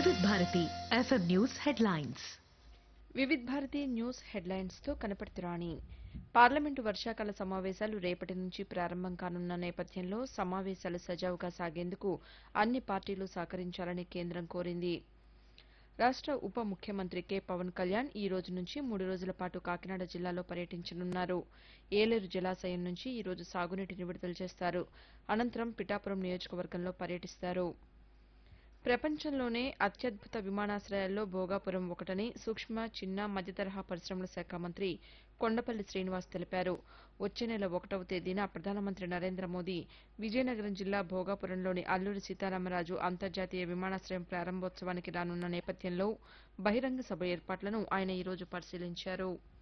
వివిధ Bharati FM news headlines Vividh Bharati news హెడ్లైన్స్తో కనపడుతురాణి పార్లమెంటు వర్షాకాల సమావేశాలు రేపటి నుంచి ప్రారంభం కానున్న నేపథ్యంలో సమావేశాలు సజావుగా సాగేందుకు అన్ని పార్టీలు సహకరించాలని కేంద్రం కోరింది రాష్ట ఉప ముఖ్యమంత్రి కె పవన్ కళ్యాణ్ ఈ రోజు నుంచి మూడు రోజుల పాటు కాకినాడ జిల్లాలో పర్యటించనున్నారు ఏలేరు జలాశయం నుంచి ఈ రోజు సాగునీటిని విడుదల చేస్తారు అనంతరం పిఠాపురం నియోజకవర్గంలో పర్యటిస్తారు ప్రపంచంలోనే అత్యద్భుత విమానాశ్రయాల్లో భోగాపురం ఒకటని సూక్ష్మ చిన్న మధ్యతరహా పరిశ్రమల శాఖ మంత్రి కొండపల్లి శ్రీనివాస్ తెలిపారు వచ్చే నెల ఒకటవ తేదీన ప్రధానమంత్రి నరేంద్ర మోదీ విజయనగరం జిల్లా భోగాపురంలోని అల్లూరి సీతారామరాజు అంతర్జాతీయ విమానాశ్రయం ప్రారంభోత్సవానికి రానున్న నేపథ్యంలో బహిరంగ సభ ఏర్పాట్లను ఆయన ఈ రోజు పరిశీలించారు